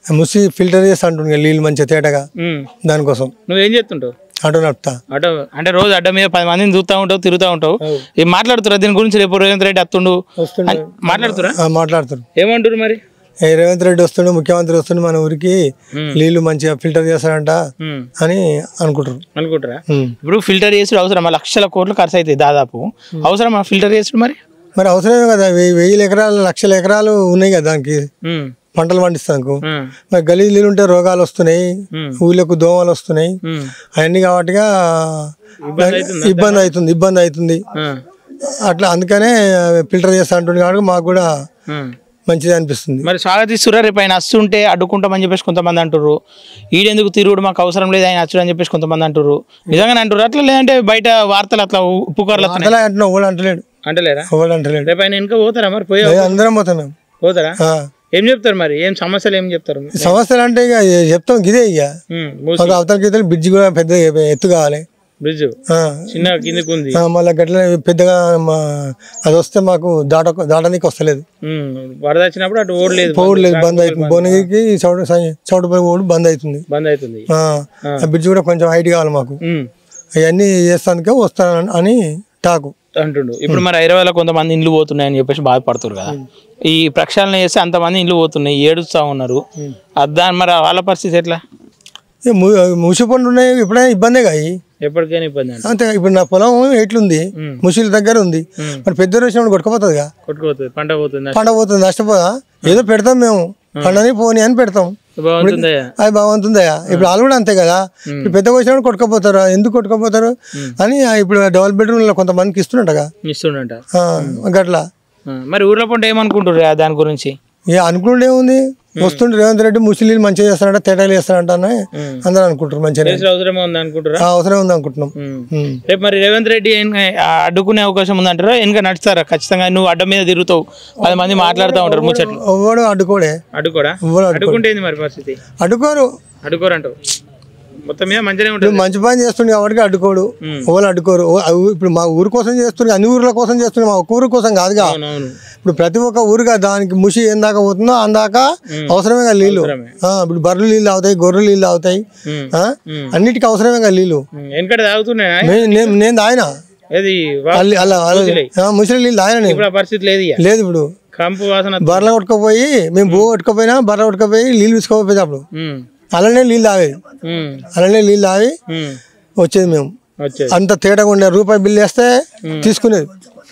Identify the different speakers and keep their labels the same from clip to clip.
Speaker 1: ముసి ఫిల్టర్ చేసి అంటుండే నీళ్ళు మంచిగా తేటగా
Speaker 2: ఉమ్.
Speaker 1: దానికోసం
Speaker 2: నువ్వేం చేస్తుంటావు
Speaker 1: ఆటో నడుపుతా
Speaker 2: అటో అంటే రోజు అడ్డ మీద పది మందిని చూస్తూ ఉంటావు తిరుగుతూ ఉంటావు ఏం మాట్లాడుతురా దీని గురించి రేపు రేవంత్ రెడ్డి అత్తుండు అని మాట్లాడుతురా
Speaker 1: ఆ, మాట్లాడుతారు
Speaker 2: ఏమంటారు మరి
Speaker 1: ఏ రేవంత్ రెడ్డి వస్తుండే ముఖ్యమంత్రి వస్తుండే మన ఊరికి నీళ్లు మంచిగా ఫిల్టర్ చేస్తారంట
Speaker 2: ఉమ్.
Speaker 1: అని అనుకుంటారు
Speaker 2: అనుకుంటారా
Speaker 1: ఉమ్.
Speaker 2: ఇప్పుడు ఫిల్టర్ చేసుడు అవసరమా లక్షల కోట్లు ఖర్చు అవుతాయి దాదాపు అవసరమా ఫిల్టర్ చేసుడు మరి
Speaker 1: మరి అవసరమే కదా వెయ్యి వెయ్యి ఎకరాలు లక్షల ఎకరాలు ఉన్నాయి కదా దానికి
Speaker 2: ఉమ్.
Speaker 1: పంటలు పండిస్తానికి
Speaker 2: ఉమ్.
Speaker 1: మరి గలీజ్ నీళ్ళు ఉంటే రోగాలు వస్తున్నాయి
Speaker 2: ఉమ్.
Speaker 1: ఊళ్ళకు దోమలు వస్తున్నాయి
Speaker 2: ఉమ్.
Speaker 1: అవన్నీ కాబట్టిగా
Speaker 2: ఇబ్బంది అవుతుందా?
Speaker 1: ఇబ్బంది అవుతుంది ఇబ్బంది అవుతుంది
Speaker 2: ఉమ్.
Speaker 1: అట్లా అందుకనే ఫిల్టర్ చేస్తా అంటుంది కాబట్టి మాకు కూడా
Speaker 2: ఉమ్.
Speaker 1: మంచిది అనిపిస్తుంది
Speaker 2: మరి స్వాగతిస్తురా రేపు ఆయన వస్తుంటే అడ్డుకుంటామని చెప్పేసి కొంతమంది అంటారు ఈడెందుకు తిరుగుడు మాకు అవసరం లేదు ఆయన వచ్చుడు అని చెప్పేసి కొంతమంది అంటారు నిజంగానే అంటారు అట్లా లేదంటే బయట వార్తలు అట్లా పుకార్లు వస్తున్నాయి
Speaker 1: అట్లా అంటున్నావు ఎవడు అంటలేడు
Speaker 2: అంటలేరా
Speaker 1: ఎవడు అంటలేడు
Speaker 2: రేపు ఆయన ఇంకా పోతారా మరి పోయే
Speaker 1: మేము అందరం పోతాం మేము
Speaker 2: పోతారా
Speaker 1: ఆ.
Speaker 2: ఏం చెప్తారు మరి ఏం సమస్యలు ఏం చెప్తారు
Speaker 1: ఈ సమస్యలు అంటే ఇక చెప్తాం ఇదే ఇక
Speaker 2: ఉమ్. మూసి
Speaker 1: మాకు అవతల గీతలు బ్రిడ్జ్ కూడా పెద్ద ఎత్తు కావాలి
Speaker 2: బ్రిడ్జ్
Speaker 1: ఆ.
Speaker 2: చిన్న కిందకు ఉంది
Speaker 1: ఆ, మళ్ళీ గట్ల పెద్దగా మా అది వస్తే మాకు దాట దాటనికి వస్తలేదు
Speaker 2: ఉమ్. వరద వచ్చినప్పుడు అటు ఓడలేదు
Speaker 1: పోవట్లేదు బంద్ అవుతుంది భువనగిరికి చౌట చౌటపై ఓడి బంద్ అవుతుంది
Speaker 2: బంద్ అవుతుంది
Speaker 1: ఆ, ఆ బ్రిడ్జ్ కూడా కొంచెం హైట్ కావాలి మాకు
Speaker 2: ఉమ్.
Speaker 1: అవన్నీ చేస్తానికే వస్తాను అని టాకు
Speaker 2: అంటుండు ఇప్పుడు మరి హైదరాబాద్లో కొంతమంది ఇండ్లు పోతున్నాయని చెప్పేసి బాధపడుతున్నారు కదా ఈ ప్రక్షాళన చేస్తే అంతమంది ఇండ్లు పోతున్నాయి ఏడుస్తా ఉన్నారు దాని మరి వాళ్ళ పరిస్థితి ఎట్లా
Speaker 1: ఇక ము- ముసి పండ్లు ఉన్నాయి ఇప్పుడైనా ఇబ్బందే కాయి
Speaker 2: ఎప్పటికైనా ఇబ్బంది అంట
Speaker 1: అంతే ఇప్పుడు నా పొలం ఎట్లుంది
Speaker 2: ఉమ్.
Speaker 1: ముసిల దగ్గర ఉంది
Speaker 2: ఉమ్.
Speaker 1: మరి పెద్ద వచ్చినప్పుడు కొట్టుకుపోతుందిగా
Speaker 2: కొట్టుకుపోతుంది పంట పోతుంది
Speaker 1: పంట పోతుంది నష్టపోదా ఏదో పెడతాం మేము పండని పోని అని పెడతాం
Speaker 2: బాగుంటుందయ్యా
Speaker 1: అది బాగుంటుందయ్యా ఇప్పుడు వాళ్ళు కూడా అంతే కదా ఇప్పుడు పెద్దగా వచ్చినప్పుడు కొట్టుకపోతారు ఎందుకు కొట్టుకపోతారు అని ఆ ఇప్పుడు డబుల్ బెడ్రూమ్ కొంతమందికి ఇస్తున్నట్టుగా
Speaker 2: ఇస్తుండంట
Speaker 1: ఆ, గట్లా
Speaker 2: ఆ, మరి ఊర్లో పంట ఏమనుకుంటారు దాని గురించి
Speaker 1: ఇక అనుకుంటే ఏముంది వస్తుండే రేవంత్ రెడ్డి ముస్లింలు మంచిగా చేస్తారంట తేటాలు చేస్తారంట అని అందరూ అనుకుంటారు మంచిగా
Speaker 2: చేసిన అవసరమే ఉంది అనుకుంటారా
Speaker 1: అవసరం ఉంది అనుకుంటున్నాం
Speaker 2: ఉమ్.
Speaker 1: ఉమ్.
Speaker 2: రేపు మరి రేవంత్ రెడ్డి ఏం- ఆ, అడ్డుకునే అవకాశం ఉందంటారా వెనక నడుస్తారా ఖచ్చితంగా నువ్వు అడ్డం మీద తిరుగుతావు పది మంది మాట్లాడుతూ ఉంటారు ముచ్చట్లు
Speaker 1: ఎవ్వడు అడ్డుకోడే
Speaker 2: అడ్డుకోరా
Speaker 1: ఎవ్వడు అడ్డుకో
Speaker 2: అడ్డుకుంటే ఏంది మరి పరిస్థితి
Speaker 1: అడ్డుకోరు
Speaker 2: అడ్డుకోరంటావు మొత్తం మీద మంచిగానే ఉంటుంది
Speaker 1: ఇప్పుడు మంచి పని చేస్తుండే కాబట్టి అడ్డుకోడు ఎవరు అడ్డుకోరు ఓ- అవి ఇప్పుడు మా ఊరు కోసం చేస్తుండే అన్ని ఊర్ల కోసం చేస్తుండే మా ఒక్క ఊరు కోసం కాదుగా
Speaker 2: అవునవును
Speaker 1: ఇప్పుడు ప్రతి ఒక్క ఊరుగా దానికి ముసి ఎందాక పోతుందో అందాక అవసరమే కదా నీళ్ళు ఆ, ఇప్పుడు బర్రెలు నీళ్ళు అవుతాయి గొర్రెలు నీళ్ళు అవుతాయి
Speaker 2: ఉమ్.
Speaker 1: ఆ? అన్నిటికీ అవసరమే కదా నీళ్ళు
Speaker 2: ఉమ్, వెనకట తాగుతున్నాయా
Speaker 1: నే- నే- నేను తాగిన
Speaker 2: ఏది వా-
Speaker 1: అల్లి- అలా అలా- ఆ, ముసలి నీళ్ళు తాగిన నేను
Speaker 2: ఇప్పుడు ఆ పరిస్థితి లేదు ఇక
Speaker 1: లేదు ఇప్పుడు
Speaker 2: కంపు వాసన
Speaker 1: బర్రెలు కొట్టుకుపోయి మేము బో కొట్టుకుపోయినా బర్రె కొట్టుకుపోయి నీళ్ళు తీసుకోపోయి అప్పుడు
Speaker 2: ఉమ్,
Speaker 1: అలానే నీళ్ళు తాగేది
Speaker 2: ఉమ్,
Speaker 1: అలానే నీళ్ళు తాగి
Speaker 2: ఉమ్,
Speaker 1: వచ్చేది మేము
Speaker 2: వచ్చేది
Speaker 1: అంత తేడాగా ఉండే రూపాయి బిల్లు వేస్తే తీసుకునేది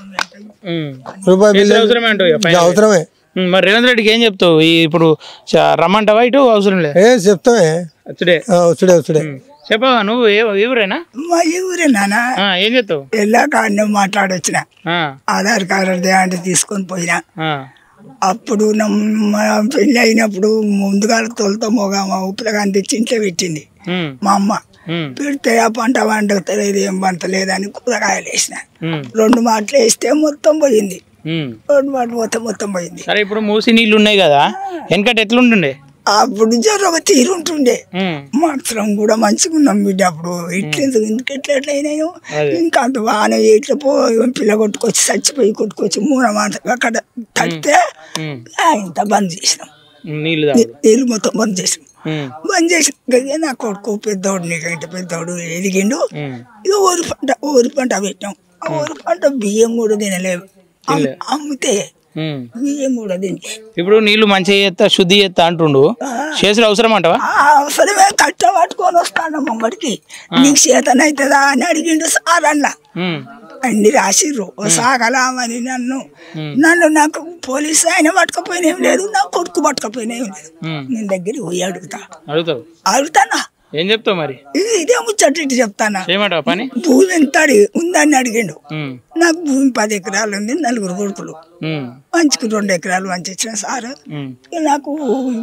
Speaker 2: ఉమ్.
Speaker 1: రూపాయి బిల్లు
Speaker 2: అవసరమే అంటావు ఇక
Speaker 1: ఇది
Speaker 2: ఫైనల్.
Speaker 1: అవసరమే
Speaker 2: ఉమ్, మరి రేవంత్ రెడ్డికి ఏం చెప్తావు ఈ ఇప్పుడు చ- రమ్మంటావా ఇటు అవసరం లేదు
Speaker 1: ఏ చెప్తామే
Speaker 2: వచ్చుడే
Speaker 1: ఆ, వచ్చుడే వచ్చుడే
Speaker 2: చెప్పవా నువ్వు ఏ ఎవరైనా
Speaker 3: మా ఈ ఊరే నాన్న
Speaker 2: ఏం చెప్తావు
Speaker 3: వెళ్ళాక అన్నీ మాట్లాడొచ్చిన
Speaker 2: ఆ,
Speaker 3: ఆధార్ కార్డు అంటే తీసుకొని పోయినా
Speaker 2: ఆ,
Speaker 3: అప్పుడు నమ్- మా పెళ్ళి అయినప్పుడు ముందుగా తొలత మొగ మా ఉప్పులగాని తెచ్చి ఇంట్లో పెట్టింది
Speaker 2: ఉమ్,
Speaker 3: మా అమ్మ
Speaker 2: ఉమ్,
Speaker 3: పెడితే ఆ పంట వండతలేదు ఏం పంటలేదని కూరగాయలు వేసిన
Speaker 2: ఉమ్,
Speaker 3: రెండు మాటలు వేస్తే మొత్తం పోయింది
Speaker 2: ఉమ్.
Speaker 3: రెండు మాటలు పోతే మొత్తం పోయింది
Speaker 2: సరే ఇప్పుడు మూసి నీళ్ళు ఉన్నాయి కదా వెనకట ఎట్లుంటుండే
Speaker 3: అప్పుడు జ్వరం ఒక తీరుంటుండే
Speaker 2: ఉమ్,
Speaker 3: మాత్రం కూడా మంచిగా ఉన్నాం బిడ్డ అప్పుడు ఇట్లెందుకు ఇందుకు ఎట్లా ఎట్లా అయినాయో
Speaker 2: అదే.
Speaker 3: ఇంకా అంత వాన ఇట్లా పో పిల్ల కొట్టుకొచ్చి చచ్చిపోయి కొట్టుకొచ్చి మూల మాట అక్కడ కడితే
Speaker 2: ఉమ్,
Speaker 3: ఆ, ఇంత బంద్ చేసినాం
Speaker 2: నీళ్ళు తాగు
Speaker 3: నీళ్ళు మొత్తం బంద్ చేసినాం
Speaker 2: ఉమ్,
Speaker 3: బంద్ చేసిన గదే నా కొడుకు పెద్దోడు నీకంటే పెద్దోడు ఎదిగిండు
Speaker 2: ఉమ్,
Speaker 3: ఇక ఊరి పంట ఊరి పంట పెట్టినాం ఆ ఊరి పంట బియ్యం కూడా తినలేవు అమ్- అమ్మితే
Speaker 2: ఉమ్.
Speaker 3: బియ్యం కూడా తినలే
Speaker 2: ఇప్పుడు నీళ్లు మంచిగా చేస్తా శుద్ధి చేస్తా అంటుండు చేసుడు అవసరం అంటవా
Speaker 3: ఆ అవసరమే కట్ట పట్టుకొని వస్తాను ముంగడికి నీకు చేతనైతుందా అని అడిగిండు సార్ అన్న
Speaker 2: ఉమ్,
Speaker 3: అన్ని రాసిర్రు ఓ సాగలామని నన్ను నన్ను నాకు పోలీసు ఆయన పట్టుకపోయినేం లేదు నా కొడుకు పట్టుకపోయినేం లేదు
Speaker 2: ఉమ్.
Speaker 3: నేను దగ్గరికి పోయి అడుగుతా
Speaker 2: అడుగుతావు
Speaker 3: అడుగుతానా
Speaker 2: ఏం చెప్తావు మరి
Speaker 3: ఇది ఇదే ముచ్చట ఇటు చెప్తానా
Speaker 2: చేయమంటావా పని
Speaker 3: భూమి ఎంత అడిగి ఉందని అడిగిండు
Speaker 2: ఉమ్,
Speaker 3: నాకు భూమి పది ఎకరాలు ఉంది నలుగురు కొడుకులు
Speaker 2: ఉమ్,
Speaker 3: మంచికి రెండు ఎకరాలు మంచి ఇచ్చిన సార్
Speaker 2: ఉమ్.
Speaker 3: ఇక నాకు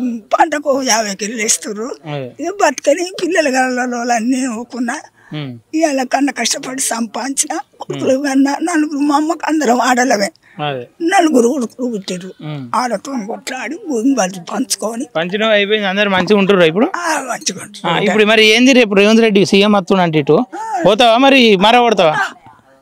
Speaker 3: పంటకు యాభై కిలోలు ఇస్తారు
Speaker 2: అదే
Speaker 3: ఇక బతకని పిల్లల గలలో అన్నీ ఒకున్నా
Speaker 2: ఉమ్,
Speaker 3: ఇవాళ కన్నా కష్టపడి సంపాదించిన కొడుకులు కన్నా నలుగురు మా అమ్మకు అందరం ఆడలమే
Speaker 2: అదే
Speaker 3: నలుగురు కొడుకులు పుట్టారు
Speaker 2: ఉమ్.
Speaker 3: ఆడతో కొట్లాడి భూమి బతి పంచుకొని
Speaker 2: పంచడం అయిపోయింది అందరు మంచిగా ఉంటుర్రు ఇప్పుడు
Speaker 3: ఆ మంచిగా
Speaker 2: ఆ, ఇప్పుడు మరి ఏంది రేపు రేవంత్ రెడ్డి సీఎం వస్తుండ అంటే ఇటు పోతావా మరి మర కొడతావా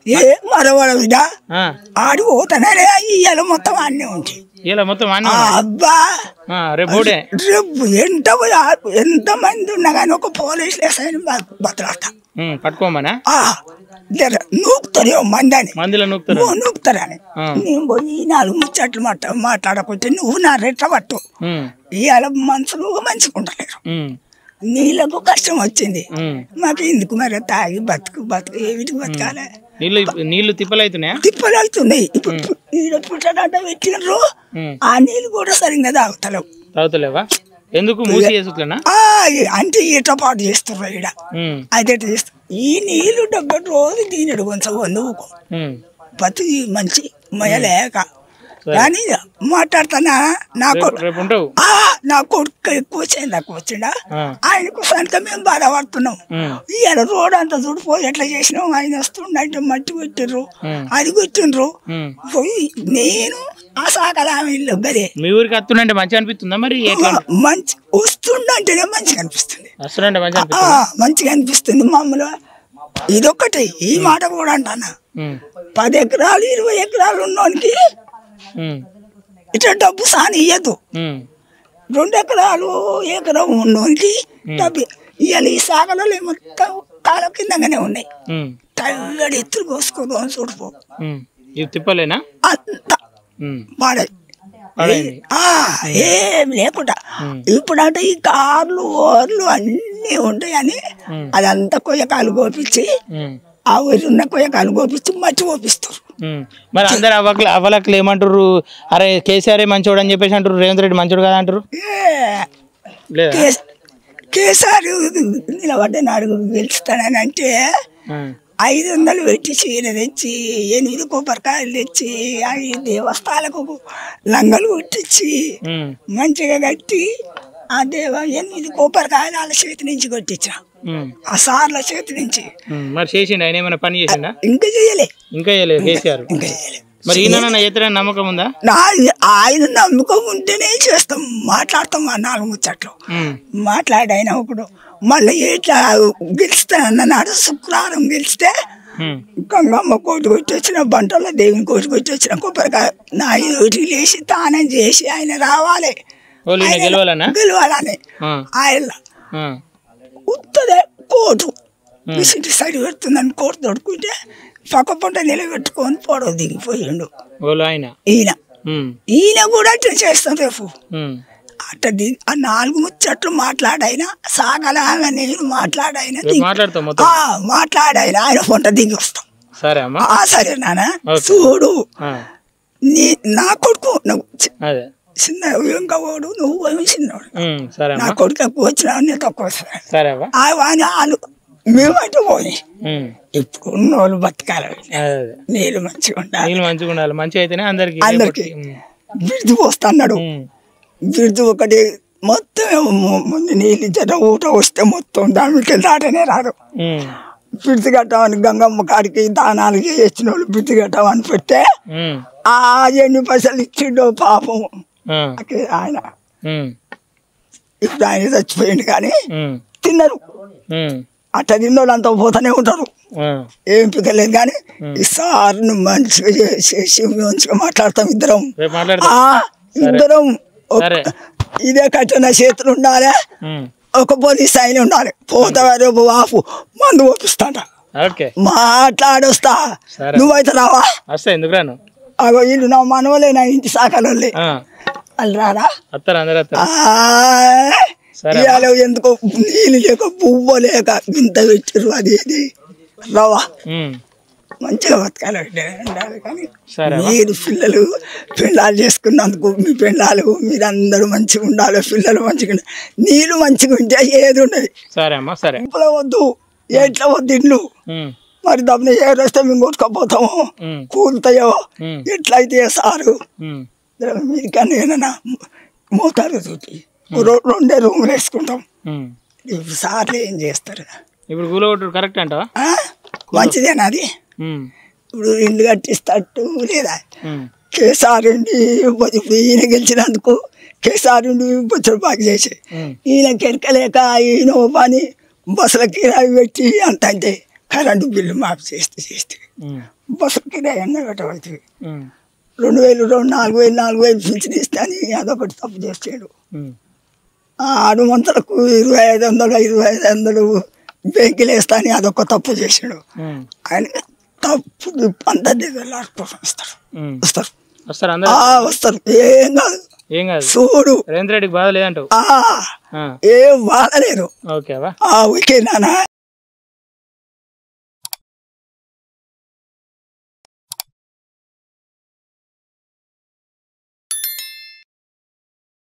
Speaker 3: ఏ మరవడవిడా
Speaker 2: ఆ,
Speaker 3: ఆడి పోతానే ఇయ్యాల మొత్తం అన్నీ ఉంటాయి
Speaker 2: ఇలా మొత్తం అన్న
Speaker 3: ఆ, అబ్బా
Speaker 2: రేపు ఓటే
Speaker 3: రేపు ఎంత ఎంత మంది ఉన్నా కానీ ఒక పోలీస్ లేసని బతలాడతా
Speaker 2: ఉమ్, పట్టుకోమనా
Speaker 3: ఆ, జర నూకుతారు మంది అని
Speaker 2: మందిలో నూకుతారు
Speaker 3: నువ్వు నూకుతారని
Speaker 2: ఆ.
Speaker 3: నేను పోయి నాలుగు ముచ్చట్లు మాట మాట్లాడకపోతే నువ్వు నా రెట్ల పట్టు
Speaker 2: ఉమ్,
Speaker 3: ఇవాళ మనుషులు మంచుకుంటలేరు
Speaker 2: ఉమ్,
Speaker 3: నీళ్ళకు కష్టం వచ్చింది
Speaker 2: ఉమ్.
Speaker 3: మాకు ఎందుకు మరి తాగి బతుకు బతుకు ఏమిటి బతకాలి
Speaker 2: నీళ్ళు నీళ్ళు తిప్పలు అవుతున్నాయా
Speaker 3: తిప్పలు అవుతున్నాయి ఇప్పుడు ఈడ పుట్టడంట పెట్టినరు
Speaker 2: ఉమ్,
Speaker 3: ఆ నీళ్ళు కూడా సరిగ్గా తాగుతలేవు
Speaker 2: తాగుతలేవా ఎందుకు మూసి వేసుట్లేనా
Speaker 3: ఆ, అంటే ఈట పాటు చేస్తున్నారు ఈడ
Speaker 2: ఉమ్,
Speaker 3: అయితే చేస్తారు ఈ నీళ్ళు డబ్బు రోజు దీనిడు కొంచెం నువ్వుకో
Speaker 2: ఉమ్,
Speaker 3: బతుకు మంచి మయలేక కానీ మాట్లాడుతానా నా
Speaker 2: రేపు
Speaker 3: కొడుకు
Speaker 2: రేపు ఉంటావు
Speaker 3: ఆ, నా కొడుకు ఎక్కువ వచ్చింది నాకు వచ్చిండా
Speaker 2: ఆ,
Speaker 3: ఆయనకు సంత మేము బాధపడుతున్నాం
Speaker 2: ఉమ్,
Speaker 3: ఇవాళ రోడ్ అంతా చూడిపోయి ఎట్లా చేసినాం ఆయన వస్తుండంటే మట్టి కొట్టిర్రు
Speaker 2: ఉమ్,
Speaker 3: అది కొట్టిండ్రు
Speaker 2: ఉమ్.
Speaker 3: పోయి నేను ఆ సాకల ఇల్లు గదే
Speaker 2: మీ ఊరికి వస్తుందంటే మంచిగా అనిపిస్తుందా మరి ఎట్లా
Speaker 3: మంచి వస్తుండంటేనే మంచిగా అనిపిస్తుంది
Speaker 2: వస్తుందంటే మంచిగా
Speaker 3: ఆ,
Speaker 2: అనిపిస్తుందా
Speaker 3: మంచిగా అనిపిస్తుంది మామూలు ఇదొక్కటి ఈ మాట కూడా అంటానా
Speaker 2: ఉమ్,
Speaker 3: పది ఎకరాలు ఇరవై ఎకరాలు ఉన్నోనికి
Speaker 2: ఉమ్,
Speaker 3: ఇట్లా డబ్బు సాని ఇయ్యదు
Speaker 2: ఉమ్,
Speaker 3: రెండు ఎకరాలు ఎకరం ఉన్నోనికి డబ్బు ఇవాళ ఈ సాగలలో మొత్తం కాల కిందగానే ఉన్నాయి
Speaker 2: ఉమ్,
Speaker 3: తల్లడి ఎత్తులు కోసుకోదాం చూడిపో
Speaker 2: ఉమ్. ఇవి తిప్పలేనా
Speaker 3: అంత
Speaker 2: ఉమ్,
Speaker 3: పాడై
Speaker 2: పాడైంది.
Speaker 3: ఆ, ఏం లేకుండా
Speaker 2: ఉమ్.
Speaker 3: ఇప్పుడంటే ఈ కార్లు ఓర్లు అన్నీ ఉంటాయని
Speaker 2: ఉమ్.
Speaker 3: అదంతా కొయ్యకాలు కోపించి
Speaker 2: ఉమ్,
Speaker 3: ఆ ఊరి ఉన్న కొయ్యకాలు కోపించి మట్టి కోపిస్తారు
Speaker 2: ఉమ్. మరి అందరు అవ్వకలు అవ్వలకులు ఏమంటారు అరే కేసీఆర్ మంచోడు అని చెప్పేసి అంటారు రేవంత్ రెడ్డి మంచోడు కదా అంటారు లేదా
Speaker 3: కేస్- కేసీఆర్ నిలబడ్డ నాడు గెలుస్తానని అంటే
Speaker 2: ఉమ్,
Speaker 3: ఐదు వందలు పెట్టి చీర తెచ్చి ఎనిమిది కొబ్బరికాయలు తెచ్చి అవి దేవస్థానాలకు లంగలు కొట్టించి
Speaker 2: ఉమ్,
Speaker 3: మంచిగా కట్టి ఆ దేవ ఎనిమిది కొబ్బరికాయలు వాళ్ళ చేతి నుంచి కొట్టించిన
Speaker 2: ఉమ్,
Speaker 3: ఆ సార్ల చేతి నుంచి
Speaker 2: ఉమ్. మరి చేసిండు ఆయన ఏమైనా పని చేసిండా
Speaker 3: ఇంకా చేయలే
Speaker 2: ఇంకా చేయలేదు కేసీఆర్
Speaker 3: ఇంకా చేయలే
Speaker 2: మరి ఈయన ఎత్తడానికి నమ్మకం ఉందా
Speaker 3: నా ఆయన నమ్మకం ఉంటేనే చేస్తాం మాట్లాడతాం ఆ నాలుగు ముచ్చట్లు
Speaker 2: ఉమ్,
Speaker 3: మాట్లాడైనా ఇప్పుడు మళ్ళీ ఎట్లా గెలుస్తానన్న నాడు శుక్రవారం గెలిస్తే
Speaker 2: ఉమ్,
Speaker 3: గంగమ్మ కోటి కొట్టి వచ్చిన బంటల దేవుని కోటి కొట్టి వచ్చిన కొబ్బరికాయ నా ఐదు లేచి తానం చేసి ఆయన రావాలి
Speaker 2: వాళ్ళు ఈయన గెలవాలనా
Speaker 3: గెలవాలని
Speaker 2: ఆ,
Speaker 3: ఆయన
Speaker 2: ఆ,
Speaker 3: ఉత్తదే కోటు విసిటి సరి పెడుతుందని కోటు తొడుకుంటే పక్క పంట నిలబెట్టుకొని పొడవ దిగిపోయిండు
Speaker 2: వాళ్ళు ఆయన
Speaker 3: ఈయన
Speaker 2: ఉమ్,
Speaker 3: ఈయన కూడా అట్లా చేస్తాం రేపు
Speaker 2: ఉమ్,
Speaker 3: అట్ట ది- ఆ నాలుగు ముచ్చట్లు మాట్లాడైనా సాగల ఆమె నేను మాట్లాడైనా
Speaker 2: రేపు
Speaker 3: దిగి-
Speaker 2: మాట్లాడతాం మొత్తం
Speaker 3: ఆ, మాట్లాడైనా ఆయన పొంట దిగి వస్తాం
Speaker 2: సరే అమ్మా
Speaker 3: ఆ సరే నాన్న
Speaker 2: ఓకే.
Speaker 3: చూడు
Speaker 2: ఆ,
Speaker 3: నీ నా కొడుకు నువ్వు చి-
Speaker 2: అదే
Speaker 3: చిన్న ఇంకా వాడు నువ్వు ఏమి చిన్నవాడు
Speaker 2: ఉమ్, సరే
Speaker 3: నా
Speaker 2: అమ్మా
Speaker 3: కొడుకు ఎక్కువ వచ్చినా నేను తక్కువ వస్తాను
Speaker 2: సరే అవ్వ
Speaker 3: ఆ వాని వాళ్ళు మేమంటే పోయి
Speaker 2: ఉమ్,
Speaker 3: ఇప్పుడు ఉన్న వాళ్ళు బతకాలి
Speaker 2: అదే అదే
Speaker 3: నీళ్ళు మంచిగా ఉండాలి
Speaker 2: నీళ్ళు మంచిగా ఉండాలి మంచిగా అయితేనే అందరికి
Speaker 3: అందరికి బిడ్దు పోస్తున్నాడు బిడ్దు ఒకటి మొత్తం ము- ముందు నీళ్ళు జర ఊట వస్తే మొత్తం దానికి దాటనే రాదు బిడ్దు కట్టామని గంగమ్మ కాడికి దానాలు చేసిన వాళ్ళు బిడ్దు కట్టామని పెడితే ఆ ఎన్ని పైసలు ఇచ్చిండో పాపం అక్కడ ఆయన ఇప్పుడు ఆయన చచ్చిపోయింది కానీ తిన్నారు అట్ట తిన్నోళ్ళు అంతా పోతానే ఉంటారు ఏం పికలేదు కానీ ఈ సార్ను మంచిగా చేసి మంచిగా మాట్లాడతాం ఇద్దరం
Speaker 2: రేపు మాట్లాడతా
Speaker 3: ఆ, ఇద్దరం ఒక-
Speaker 2: సరే.
Speaker 3: ఇదే కట్టిన చేతులు ఉండాలి ఒక పోలీస్ ఆయన ఉండాలి పోతావా రేపు వాపు మందు పంపిస్తాడ
Speaker 2: ఓకే
Speaker 3: మాట్లాడొస్తా
Speaker 2: సరే.
Speaker 3: నువ్వైతే రావా
Speaker 2: వస్తా ఎందుకు రాను
Speaker 3: అగో ఇల్లు నా మనవలే నా ఇంటి శాఖలోళ్ళే
Speaker 2: ఆ,
Speaker 3: వాళ్ళు రారా
Speaker 2: వస్తారు అందరు వస్తారు
Speaker 3: ఆ,
Speaker 2: సరే.
Speaker 3: ఇవాళ ఎందుకో నీళ్ళు లేక పువ్వు లేక ఇంత పెట్టిర్రు అది ఇది రావా
Speaker 2: ఉమ్,
Speaker 3: మంచిగా బతకాలి ఉండాలి కానీ
Speaker 2: సరే అమ్మా.
Speaker 3: మీరు పిల్లలు పెళ్ళాలు చేసుకున్నందుకు మీ పెళ్ళాలు మీరందరూ మంచిగా ఉండాలి పిల్లలు మంచిగా ఉండాలి. నీళ్ళు మంచిగా ఉంటే ఏది ఉండదు
Speaker 2: సరే అమ్మా సరే
Speaker 3: ఇప్పుడు వద్దు ఎట్లా వద్దు ఇల్లు
Speaker 2: ఉమ్,
Speaker 3: మరి దమ్మున ఏ వస్తే మేము కొట్టుకపోతాము
Speaker 2: ఉమ్,
Speaker 3: కూలుతాయో
Speaker 2: ఉమ్,
Speaker 3: ఎట్లయితే సారు
Speaker 2: ఉమ్,
Speaker 3: మీరు కానీ ఏదైనా మోతారు తోటి రో- రెండే రూములు వేసుకుంటాం
Speaker 2: ఉమ్.
Speaker 3: ఇప్పుడు సార్లు ఏం చేస్తారు
Speaker 2: ఇప్పుడు కూలగొట్టు కరెక్ట్ అంటావా
Speaker 3: ఆ? మంచిదేనా అది
Speaker 2: ఉమ్,
Speaker 3: ఇప్పుడు ఇల్లు కట్టిస్తట్టు లేదా
Speaker 2: ఉమ్,
Speaker 3: కేసార్ ఉండి ఇప్పుడు ఈయన గెలిచినందుకు కేసార్ ఉండి బుచ్చడు పాకి చేసి
Speaker 2: ఉమ్,
Speaker 3: ఈయన కెరకలేక ఈయన ఓ పని బస్సుల కిరాయి పెట్టి అంత అంటే కరెంటు బిల్లు మాఫ్ చేస్తే చేస్తే
Speaker 2: ఉమ్,
Speaker 3: బస్సు కిరాయి అన్న కట్టబడుతుంది
Speaker 2: ఉమ్,
Speaker 3: రెండు వేలు రెండు నాలుగు వేలు నాలుగు వేలు పింఛన్ ఇస్తే అని అదొకటి తప్పు చేసాడు
Speaker 2: ఉమ్,
Speaker 3: ఆరు వందలకు ఇరవై ఐదు వందలు ఇరవై ఐదు వందలు బ్యాంకులు వేస్తా అని అదొక తప్పు చేసాడు
Speaker 2: ఉమ్,
Speaker 3: ఆయన తప్పు అందరినీ వెళ్ళాడుకోవడం వస్తారు
Speaker 2: ఉమ్.
Speaker 3: వస్తారు
Speaker 2: వస్తారు అందరు
Speaker 3: ఆ, వస్తారు ఏం కాదు
Speaker 2: ఏం కాదు
Speaker 3: చూడు
Speaker 2: రేవంత్ రెడ్డికి బాధ లేదంటావు
Speaker 3: ఆ,
Speaker 2: ఆ,
Speaker 3: ఏం వాడలేరు
Speaker 2: ఓకేవా
Speaker 3: ఆ ఓకే నాన్న